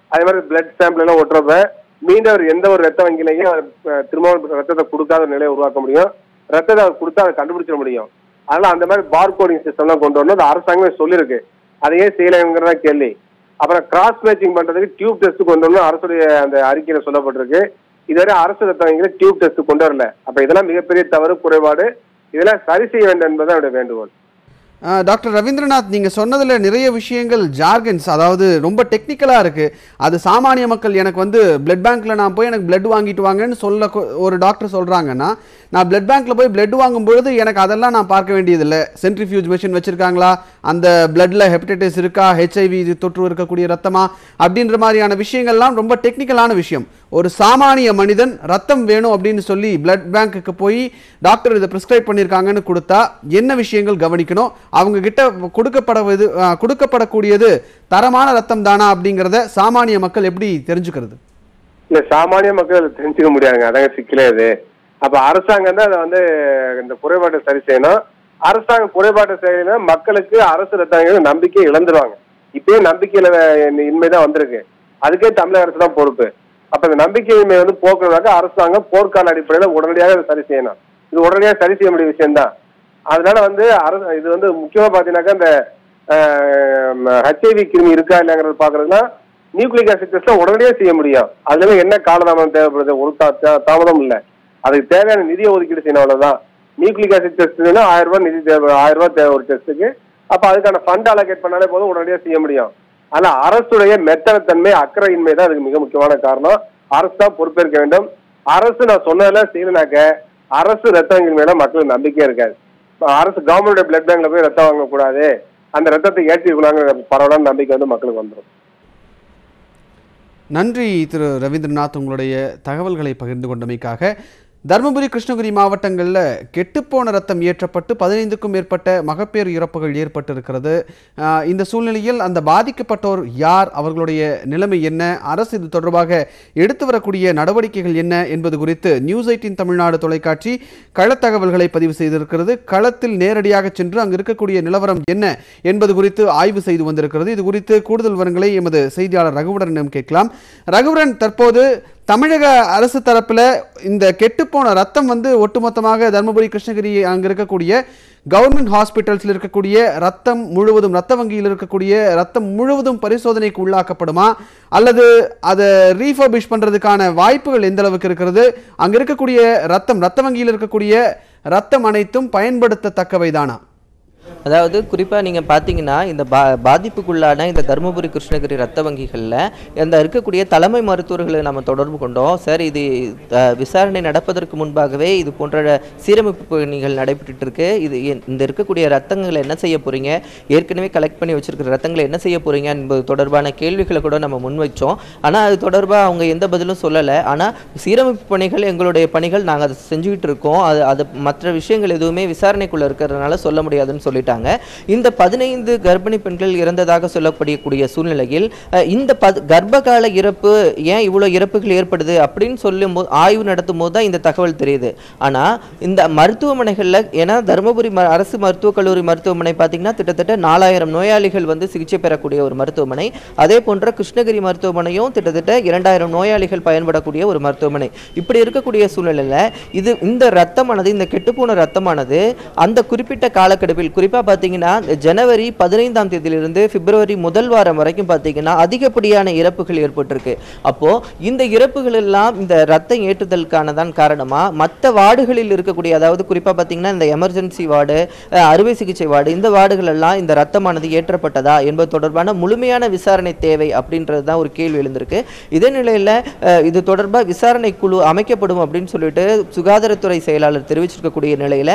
அதே மாதிரி பிளட் சாம்பிள் எல்லாம் ஒட்டுறப்ப மீண்டும் அவர் எந்த ஒரு ரத்த வங்கியிலையும் அவர், அஹ், திரும்பவும் ரத்தத்தை கொடுக்காத ஒரு நிலையை உருவாக்க முடியும் ரத்தத்தை அவர் கொடுத்தா அதை கண்டுபிடிச்சிட முடியும் அதனால அந்த மாதிரி பார்கோடிங் சிஸ்டம்லாம் கொண்டு வரணும் அது அரசாங்கமே சொல்லியிருக்கு அதையே செய்யலைங்கிறதா கேள்வி அப்புறம் கிராஸ் மேட்சிங் பண்றதுக்கு டியூப் டெஸ்ட் கொண்டு வரணும் அரசுடைய அந்த அறிக்கையில சொல்லப்பட்டிருக்கு இதுவரை அரசு ரத்த வங்கியில டியூப் டெஸ்ட் கொண்டு வரல அப்ப இதெல்லாம் மிகப்பெரிய தவறு குறைபாடு இதெல்லாம் சரி செய்ய வேண்டும் என்பதுதான் என்னுடைய வேண்டுகோள் அஹ், டாக்டர் ரவீந்திரநாத் நீங்கள் சொன்னதில் நிறைய விஷயங்கள் ஜார்கன்ஸ் அதாவது ரொம்ப டெக்னிக்கலாக இருக்குது அது சாமானிய மக்கள் எனக்கு வந்து பிளட் பேங்க்கில் நான் போய் எனக்கு பிளட் வாங்கிட்டு வாங்கன்னு சொல்ல கொ- ஒரு டாக்டர் சொல்கிறாங்கன்னா நான் பிளட் பேங்க்கில் போய் பிளட் வாங்கும் பொழுது எனக்கு அதெல்லாம் நான் பார்க்க வேண்டியதில்லை சென்ட்ரிஃபியூஜ் மிஷின் வச்சுருக்காங்களா அந்த பிளட்டில் ஹெப்படைட்டிஸ் இருக்கா ஹெச்ஐவி தொற்று இருக்கக்கூடிய ரத்தமா அப்படின்ற மாதிரியான விஷயங்கள்லாம் ரொம்ப டெக்னிக்கலான விஷயம் ஒரு சாமானிய மனிதன் ரத்தம் வேணும் அப்படின்னு சொல்லி பிளட் பேங்க்குக்கு போய் டாக்டர் இதை ப்ரிஸ்கிரைப் பண்ணியிருக்காங்கன்னு கொடுத்தா என்ன விஷயங்கள் கவனிக்கணும் அவங்க கிட்ட கொடுக்கப்படுவது அஹ், கொடுக்கப்படக்கூடியது தரமான ரத்தம் தானா அப்படிங்கிறத சாமானிய மக்கள் எப்படி தெரிஞ்சுக்கிறது இல்ல சாமானிய மக்கள் அதை தெரிஞ்சுக்க முடியாதுங்க அதாங்க சிக்கலே இது அப்ப அரசாங்கம் தான் அதை வந்து இந்த குறைபாட்டை சரி செய்யணும் அரசாங்கம் குறைபாட்டை செய்யணும் மக்களுக்கு அரசு ரத்தங்கள் நம்பிக்கை இழந்துருவாங்க இப்பயே நம்பிக்கையில இன்மைதான் வந்திருக்கு அதுக்கே தமிழக அரசு தான் பொறுப்பு அப்ப இந்த நம்பிக்கையின்மை வந்து போக்குறதுக்காக அரசாங்கம் போர்க்கால அடிப்படையில உடனடியாக இதை சரி செய்யணும் இது உடனடியாக சரி செய்ய வேண்டிய விஷயம்தான் அதனால வந்து அரசு இது வந்து முக்கியமா பாத்தீங்கன்னாக்கா இந்த ஹெச்ஐவி கிருமி இருக்கா இல்லைங்கிறது பாக்குறதுனா நியூக்ளிக் ஆசிட் டெஸ்ட்ல உடனடியாக செய்ய முடியும் அதுல என்ன காலதாமதம் தேவைப்படுது ஒரு தா- தா- தாமதம் இல்ல அதுக்கு தேவையான நிதியை ஒதுக்கீடு செய்யணும் அவ்வளவுதான் நியூக்ளிக் ஆசிட் டெஸ்ட்னா ஆயிரம் ரூபாய் நிதி தேவை ஆயிரம் ரூபாய் தேவை ஒரு டெஸ்ட்டுக்கு அப்ப அதுக்கான ஃபண்ட் அலோகேட் பண்ணாலே போதும் உடனடியாக செய்ய முடியும் ஆனா அரசுடைய மெத்தனத்தன்மை அக்கறையின்மை தான் அதுக்கு மிக முக்கியமான காரணம் அரசு தான் பொறுப்பேற்க வேண்டும் அரசு நான் சொன்னதெல்லாம் செய்யலனாக்க அரசு ரத்த வங்கியின் மேல மக்களுக்கு நம்பிக்கையே இருக்காது இப்ப அரசு கவர்மெண்ட் பிளட் பேங்க்ல போய் ரத்தம் வாங்கக்கூடாது அந்த ரத்தத்தை ஏற்றிக்கலாங்கிற பரவலான நம்பிக்கை வந்து மக்களுக்கு வந்துடும் நன்றி திரு ரவீந்திரநாத் உங்களுடைய தகவல்களை பகிர்ந்து கொண்டமைக்காக தருமபுரி கிருஷ்ணகிரி மாவட்டங்களில் கெட்டுப்போன ரத்தம் ஏற்றப்பட்டு பதினைந்துக்கும் மேற்பட்ட மகப்பேறு இறப்புகள் ஏற்பட்டிருக்கிறது ஆஹ் இந்த சூழ்நிலையில் அந்த பாதிக்கப்பட்டோர் யார் அவர்களுடைய நிலைமை என்ன அரசு இது தொடர்பாக எடுத்து வரக்கூடிய நடவடிக்கைகள் என்ன என்பது குறித்து நியூஸ் எயிட்டின் தமிழ்நாடு தொலைக்காட்சி களத்தகவல்களை பதிவு செய்திருக்கிறது களத்தில் நேரடியாக சென்று அங்கு இருக்கக்கூடிய நிலவரம் என்ன என்பது குறித்து ஆய்வு செய்து வந்திருக்கிறது இது குறித்து கூடுதல் விவரங்களை எமது செய்தியாளர் ரகுவரனிடம் கேட்கலாம் ரகுவரன் தற்போது தமிழக அரசு தரப்பில் இந்த கெட்டுப்போன ரத்தம் வந்து ஒட்டுமொத்தமாக தருமபுரி கிருஷ்ணகிரி அங்கே இருக்கக்கூடிய கவர்மெண்ட் ஹாஸ்பிட்டல்ஸில் இருக்கக்கூடிய ரத்தம் முழுவதும் ரத்த வங்கியில் இருக்கக்கூடிய ரத்தம் முழுவதும் பரிசோதனைக்கு உள்ளாக்கப்படுமா அல்லது அதை ரீஃபர்பிஷ் பண்ணுறதுக்கான வாய்ப்புகள் எந்த அளவுக்கு இருக்கிறது அங்கே இருக்கக்கூடிய ரத்தம் ரத்த வங்கியில் இருக்கக்கூடிய ரத்தம் அனைத்தும் பயன்படுத்தத்தக்கவைதானா அதாவது குறிப்பாக நீங்கள் பார்த்தீங்கன்னா இந்த பா பாதிப்புக்குள்ளான இந்த தருமபுரி கிருஷ்ணகிரி ரத்த வங்கிகளில் இந்த இருக்கக்கூடிய தலைமை மருத்துவர்களை நம்ம தொடர்பு கொண்டோம் சார் இது அஹ், விசாரணை நடப்பதற்கு முன்பாகவே இது போன்ற சீரமைப்பு பணிகள் நடைபெற்றுட்டு இருக்கு இது எ- இந்த இருக்கக்கூடிய ரத்தங்களை என்ன செய்ய போறீங்க ஏற்கனவே கலெக்ட் பண்ணி வச்சிருக்கிற ரத்தங்களை என்ன செய்ய போறீங்க என்பது தொடர்பான கேள்விகளை கூட நம்ம முன் வச்சோம் ஆனால் அது தொடர்பாக அவங்க எந்த பதிலும் சொல்லலை ஆனால் சீரமைப்பு பணிகள் எங்களுடைய பணிகள் நாங்கள் அதை செஞ்சுக்கிட்டு இருக்கோம் அது அது மற்ற விஷயங்கள் எதுவுமே விசாரணைக்குள்ள இருக்கிறதுனால சொல்ல முடியாதுன்னு சொல்லிட்டாங்க இந்த பதினைந்து கர்ப்பிணி பெண்கள் இறந்ததாக சொல்லப்படக்கூடிய சூழ்நிலையில் அஹ், இந்த பத் கர்ப்பகால இறப்பு ஏன் இவ்வளோ இறப்புகள் ஏற்படுது அப்படின்னு சொல்லும் போது ஆய்வு நடத்தும் போது தான் இந்த தகவல் தெரியுது ஆனால் இந்த மருத்துவமனைகளில் ஏன்னா தருமபுரி ம- அரசு மருத்துவக் கல்லூரி மருத்துவமனை பார்த்தீங்கன்னா கிட்டத்தட்ட நாலாயிரம் நோயாளிகள் வந்து சிகிச்சை பெறக்கூடிய ஒரு மருத்துவமனை அதே போன்ற கிருஷ்ணகிரி மருத்துவமனையும் கிட்டத்தட்ட இரண்டாயிரம் நோயாளிகள் பயன்படக்கூடிய ஒரு மருத்துவமனை இப்படி இருக்கக்கூடிய சூழ்நிலையில் இது இந்த ரத்தமானது இந்த கெட்டுப்போன ரத்தமானது அந்த குறிப்பிட்ட காலக்கெடுவில் குறிப்பாக பார்த்தீங்கன்னா ஜனவரி பதினைந்தாம் தேதியிலிருந்து பிப்ரவரி முதல் வாரம் வரைக்கும் பார்த்தீங்கன்னா அதிகப்படியான இறப்புகள் ஏற்பட்டிருக்கு அப்போ இந்த இறப்புகள் எல்லாம் இந்த ரத்தம் ஏற்றுதலுக்கான தான் காரணமா மற்ற வார்டுகளில் இருக்கக்கூடிய அதாவது குறிப்பாக பார்த்தீங்கன்னா இந்த எமர்ஜென்சி வார்டு அஹ், அறுவை சிகிச்சை வார்டு இந்த வார்டுகள் எல்லாம் இந்த ரத்தமானது ஏற்றப்பட்டதா என்பது தொடர்பான முழுமையான விசாரணை தேவை அப்படின்றது தான் ஒரு கேள்வி எழுந்திருக்கு இதே நிலையில் இது தொடர்பாக விசாரணை குழு அமைக்கப்படும் அப்படின்னு சொல்லிட்டு சுகாதாரத்துறை செயலாளர் தெரிவிச்சிருக்கக்கூடிய நிலையில்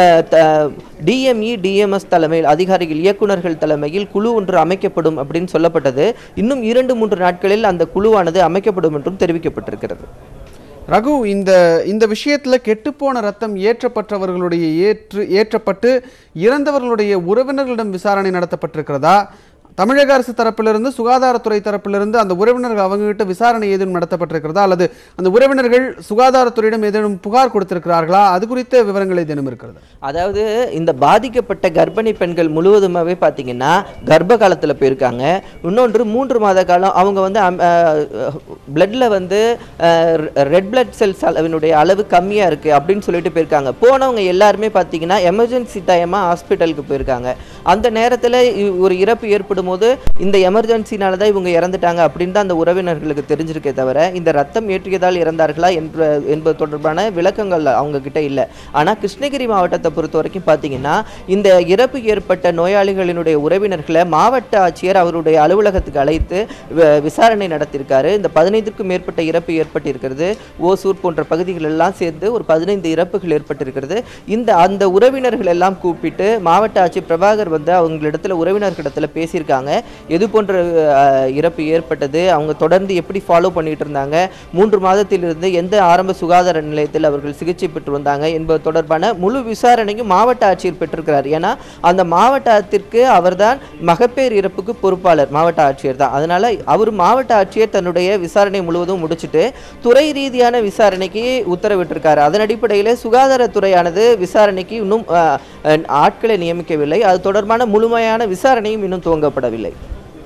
டிஎம்இ டிஎம்எஸ் தலைமையில் அதிகாரிகள் இயக்குனர்கள் தலைமையில் குழு ஒன்று அமைக்கப்படும் அப்படின்னு சொல்லப்பட்டது இன்னும் இரண்டு மூன்று நாட்களில் அந்த குழுவானது அமைக்கப்படும் என்றும் தெரிவிக்கப்பட்டிருக்கிறது ரகு இந்த இந்த விஷயத்தில் கெட்டுப்போன ரத்தம் ஏற்றப்பட்டவர்களுடைய ஏற்று ஏற்றப்பட்டு இறந்தவர்களுடைய உறவினர்களிடம் விசாரணை நடத்தப்பட்டிருக்கிறதா தமிழக அரசு தரப்பிலிருந்து சுகாதாரத்துறை தரப்பிலிருந்து அந்த உறவினர்கள் அவங்ககிட்ட விசாரணை ஏதேனும் நடத்தப்பட்டிருக்கிறதா அல்லது அந்த உறவினர்கள் சுகாதாரத்துறையிடம் ஏதேனும் புகார் கொடுத்திருக்கிறார்களா அது குறித்த விவரங்கள் ஏதேனும் இருக்கிறது அதாவது இந்த பாதிக்கப்பட்ட கர்ப்பிணி பெண்கள் முழுவதுமாகவே பார்த்தீங்கன்னா கர்ப்ப காலத்தில் போயிருக்காங்க இன்னொன்று மூன்று மாத காலம் அவங்க வந்து பிளட்ல வந்து ரெட் பிளட் செல்ஸ் அளவினுடைய அளவு கம்மியாக இருக்குது அப்படின்னு சொல்லிட்டு போயிருக்காங்க போனவங்க எல்லாருமே பார்த்தீங்கன்னா எமர்ஜென்சி டைமாக ஹாஸ்பிட்டலுக்கு போயிருக்காங்க அந்த நேரத்தில் ஒரு இறப்பு ஏற்படும் போது இந்த எமர்ஜென்சினால தான் இவங்க இறந்துட்டாங்க அப்படின்னு தான் அந்த உறவினர்களுக்கு தெரிஞ்சிருக்கே தவிர இந்த ரத்தம் ஏற்றியதால் இறந்தார்களா என்ற என்பது தொடர்பான விளக்கங்கள் அவங்க கிட்ட இல்லை ஆனால் கிருஷ்ணகிரி மாவட்டத்தை பொறுத்த வரைக்கும் பார்த்தீங்கன்னா இந்த இறப்பு ஏற்பட்ட நோயாளிகளினுடைய உறவினர்களை மாவட்ட ஆட்சியர் அவருடைய அலுவலகத்துக்கு அழைத்து வ- விசாரணை நடத்தியிருக்காரு இந்த பதினைந்துக்கும் மேற்பட்ட இறப்பு ஏற்பட்டிருக்கிறது ஓசூர் போன்ற பகுதிகள் எல்லாம் சேர்ந்து ஒரு பதினைந்து இறப்புகள் ஏற்பட்டிருக்கிறது இந்த அந்த உறவினர்கள் எல்லாம் கூப்பிட்டு மாவட்ட ஆட்சியர் பிரபாகர் வந்து அவங்களிடத்துல உறவினர்களிடத்துல பேசியிருக்காங்க எது போன்ற அஹ், இறப்பு ஏற்பட்டது அவங்க தொடர்ந்து எப்படி ஃபாலோ பண்ணிட்டு இருந்தாங்க மூன்று மாதத்திலிருந்து எந்த ஆரம்ப சுகாதார நிலையத்தில் அவர்கள் சிகிச்சை பெற்று வந்தாங்க என்பது தொடர்பான முழு விசாரணையும் மாவட்ட ஆட்சியர் பெற்றிருக்கிறார் ஏன்னா அந்த மாவட்டத்திற்கு அவர்தான் மகப்பேறு இறப்புக்கு பொறுப்பாளர் மாவட்ட ஆட்சியர் தான் அதனால அவர் மாவட்ட ஆட்சியர் தன்னுடைய விசாரணை முழுவதும் முடிச்சுட்டு துறை ரீதியான விசாரணைக்கு உத்தரவிட்டிருக்காரு அதன் அடிப்படையில் சுகாதாரத்துறையானது விசாரணைக்கு இன்னும் அஹ், அஹ், ஆட்களை நியமிக்கவில்லை அது தொடர்பான முழுமையான விசாரணையும் இன்னும் துவங்கப்படவில்லை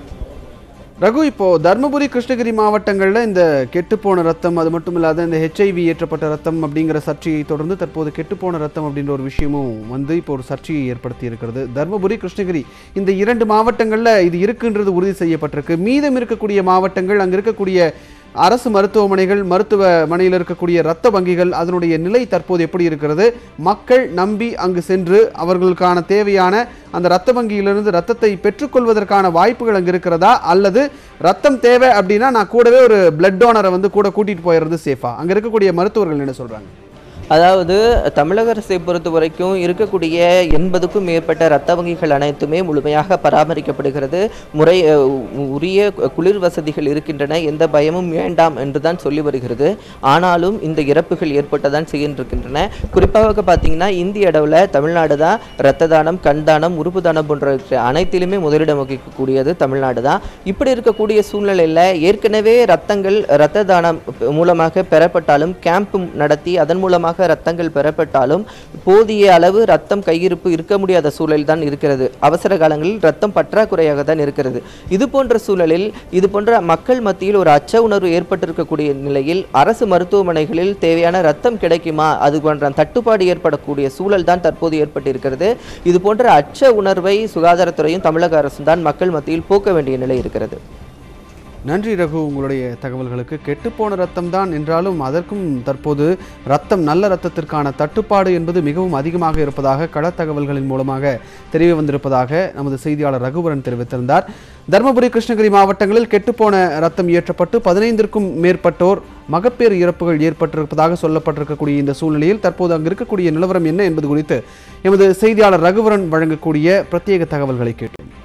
ரகு இப்போ தர்மபுரி கிருஷ்ணகிரி மாவட்டங்களில் இந்த கெட்டுப்போன ரத்தம் அது மட்டும் இல்லாத இந்த ஹெச்ஐவி ஏற்றப்பட்ட ரத்தம் அப்படிங்கிற சர்ச்சையை தொடர்ந்து தற்போது கெட்டுப்போன ரத்தம் அப்படின்ற ஒரு விஷயமும் வந்து இப்போ ஒரு சர்ச்சையை ஏற்படுத்தி இருக்கிறது தர்மபுரி கிருஷ்ணகிரி இந்த இரண்டு மாவட்டங்களில் இது இருக்குன்றது உறுதி செய்யப்பட்டிருக்கு மீதம் இருக்கக்கூடிய மாவட்டங்கள் அங்கே இருக்கக்கூடிய அரசு மருத்துவமனைகள் மருத்துவமனையில் இருக்கக்கூடிய இரத்த வங்கிகள் அதனுடைய நிலை தற்போது எப்படி இருக்கிறது மக்கள் நம்பி அங்கு சென்று அவர்களுக்கான தேவையான அந்த இரத்த வங்கியிலிருந்து ரத்தத்தை பெற்றுக்கொள்வதற்கான வாய்ப்புகள் அங்கே இருக்கிறதா அல்லது ரத்தம் தேவை அப்படின்னா நான் கூடவே ஒரு பிளட் டோனரை வந்து கூட கூட்டிட்டு போயிடுறது சேஃபா அங்கே இருக்கக்கூடிய மருத்துவர்கள் என்ன சொல்றாங்க அதாவது தமிழக அரசை பொறுத்த வரைக்கும் இருக்கக்கூடிய எண்பதுக்கும் மேற்பட்ட இரத்த வங்கிகள் அனைத்துமே முழுமையாக பராமரிக்கப்படுகிறது முறை அஹ், உ- உரிய குளிர் வசதிகள் இருக்கின்றன எந்த பயமும் வேண்டாம் என்று தான் சொல்லி வருகிறது ஆனாலும் இந்த இறப்புகள் ஏற்பட்டதான் செய்கின்றிருக்கின்றன குறிப்பாக பார்த்தீங்கன்னா இந்திய அளவில் தமிழ்நாடு தான் இரத்த தானம் கண் தானம் உறுப்பு தானம் போன்ற அனைத்திலுமே முதலிடம் வகிக்கக்கூடியது தமிழ்நாடு தான் இப்படி இருக்கக்கூடிய சூழ்நிலையில் ஏற்கனவே ரத்தங்கள் இரத்த தானம் மூலமாக பெறப்பட்டாலும் கேம்ப் நடத்தி அதன் மூலமாக ரத்தங்கள் பெறப்பட்டாலும் போதிய அளவு ரத்தம் கையிருப்பு இருக்க முடியாத சூழல் தான் இருக்கிறது அவசர காலங்களில் ரத்தம் பற்றாக்குறையாக தான் இருக்கிறது இது போன்ற சூழலில் இது போன்ற மக்கள் மத்தியில் ஒரு அச்ச உணர்வு ஏற்பட்டிருக்கக்கூடிய நிலையில் அரசு மருத்துவமனைகளில் தேவையான ரத்தம் கிடைக்குமா அது போன்ற தட்டுப்பாடு ஏற்படக்கூடிய சூழல் தான் தற்போது ஏற்பட்டிருக்கிறது இது போன்ற அச்ச உணர்வை சுகாதாரத்துறையும் தமிழக அரசும் தான் மக்கள் மத்தியில் போக்க வேண்டிய நிலை இருக்கிறது நன்றி ரகு உங்களுடைய தகவல்களுக்கு கெட்டுப்போன ரத்தம் தான் என்றாலும் அதற்கும் தற்போது ரத்தம் நல்ல ரத்தத்திற்கான தட்டுப்பாடு என்பது மிகவும் அதிகமாக இருப்பதாக களத் தகவல்களின் மூலமாக தெரிய வந்திருப்பதாக நமது செய்தியாளர் ரகுவரன் தெரிவித்திருந்தார் தருமபுரி கிருஷ்ணகிரி மாவட்டங்களில் கெட்டுப்போன ரத்தம் இயற்றப்பட்டு பதினைந்திற்கும் மேற்பட்டோர் மகப்பேறு இறப்புகள் ஏற்பட்டிருப்பதாக சொல்லப்பட்டிருக்கக்கூடிய இந்த சூழ்நிலையில் தற்போது அங்கு இருக்கக்கூடிய நிலவரம் என்ன என்பது குறித்து எமது செய்தியாளர் ரகுவரன் வழங்கக்கூடிய பிரத்யேக தகவல்களை கேட்டோம்